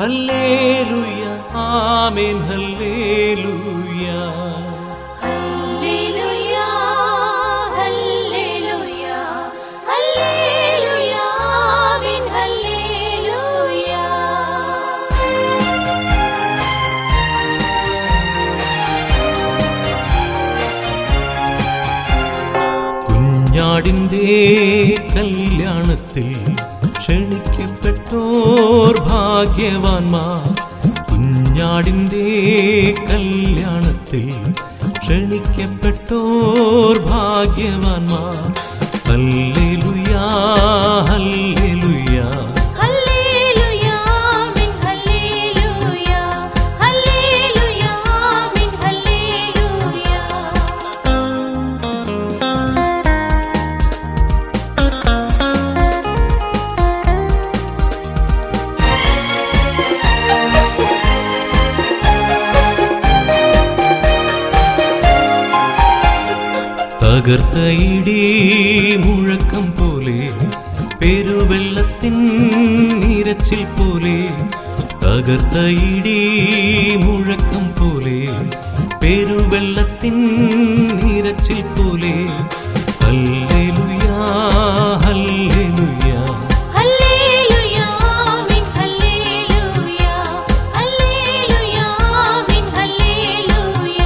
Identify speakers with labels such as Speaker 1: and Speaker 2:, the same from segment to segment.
Speaker 1: hallelujah ആമേൻ ഹല്ലേലൂയ
Speaker 2: ഹല്ലേലൂയ ഹല്ലേലൂയ ഹല്ലേലൂയ ആമേൻ ഹല്ലേലൂയ
Speaker 1: കുഞ്ഞാടിൻ്റെ കല്യാണത്തിൽ ക്ഷണിക്കപ്പെട്ടോർ ഭാഗ്യവാന്മാർ കുഞ്ഞാടിൻ്റെ കല്യാണത്തിൽ ക്ഷണിക്കപ്പെട്ടോർ ഭാഗ്യവാന്മാർ ഹല്ലേലൂയാ ഹല്ലേലൂയാ
Speaker 2: ഹല്ലേലൂയ ആമേൻ ഹല്ലേലൂയ ഹല്ലേലൂയ ആമേൻ ഹല്ലേലൂയ
Speaker 1: തകർത്ത ഇടി മുഴക്കം പോലെ പെരുവെള്ളത്തിൻ നിരച്ചിൽ പോലെ തകർത്ത ഇടി മുഴക്കം പോലെ പെരുവെള്ളത്തിൻ നിരച്ചിൽ പോലെ ഹല്ലേലൂയാ ഹല്ലേലൂയാ
Speaker 2: ഹല്ലേലൂയ ആമേൻ ഹല്ലേലൂയ ഹല്ലേലൂയ ആമേൻ ഹല്ലേലൂയ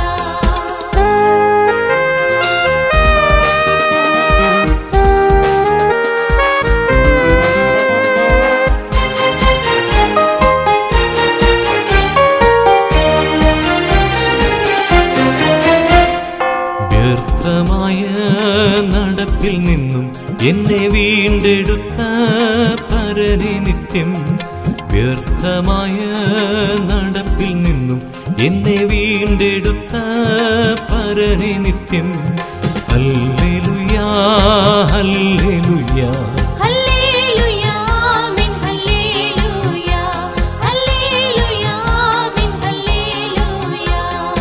Speaker 1: വ്യർത്ഥമായ നടപ്പിൽ നിന്നും എന്നെ വീണ്ടെടുത്ത പരനെ നിത്യം വ്യർത്ഥമായ നടപ്പിൽ നിന്നും എന്നെ വീണ്ടെടുത്ത പരനെ നിത്യം ഹല്ലേലൂയാ ഹല്ലേലൂയാ
Speaker 2: ഹല്ലേലൂയ ആമേൻ ഹല്ലേലൂയ ഹല്ലേലൂയ ആമേൻ ഹല്ലേലൂയ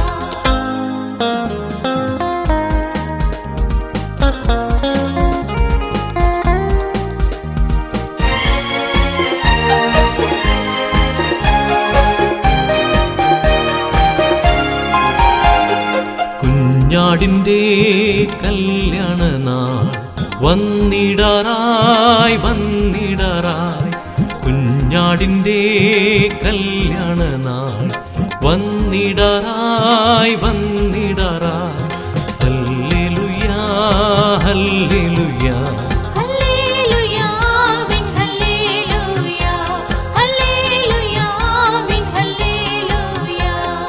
Speaker 1: കുഞ്ഞാടിൻ്റെ കല്യാണ നാൾ വന്നിടാറായി വന്നിടാറായി കുഞ്ഞാടിൻ്റെ കല്യാണ നാൾ വന്നിടാറായി വന്നിടാറായി ഹല്ലേലൂയാ ഹല്ലേലൂയാ
Speaker 2: ഹല്ലേലൂയ ആമേൻ ഹല്ലേലൂയ ഹല്ലേലൂയ ആമേൻ ഹല്ലേലൂയ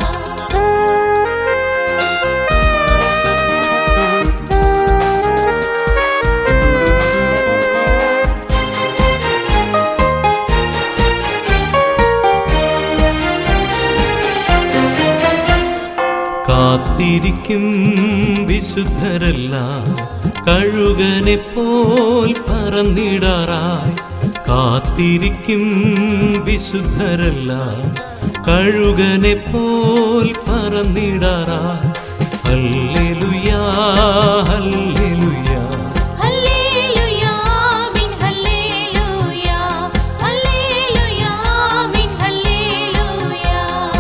Speaker 1: കാത്തിരിക്കും വിശുദ്ധരെല്ലാം കഴുകനെ പോൽ പറന്നിടാറായി കാത്തിരിക്കും വിശുദ്ധരെല്ലാം കഴുകനെ പോൽ പറന്നിടാറായി ഹല്ലേലൂയാ ഹല്ലേലൂയാ
Speaker 2: ഹല്ലേലൂയ ആമേൻ ഹല്ലേലൂയ ഹല്ലേലൂയ ആമേൻ ഹല്ലേലൂയ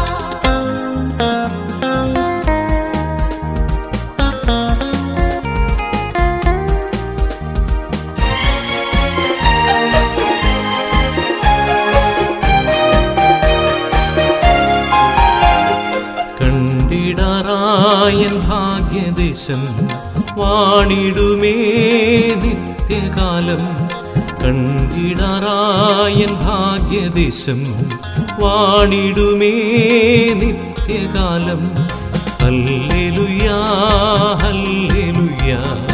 Speaker 1: കണ്ടിടാറായൻ ഭാഗ്യദേശം വാണിടുമേ നിത്യകാലം കണ്ടിടാറായൻ ഭാഗ്യദേശം വാണിടുമേ നിത്യകാലം ഹല്ലേലൂയാ ഹല്ലേലൂയാ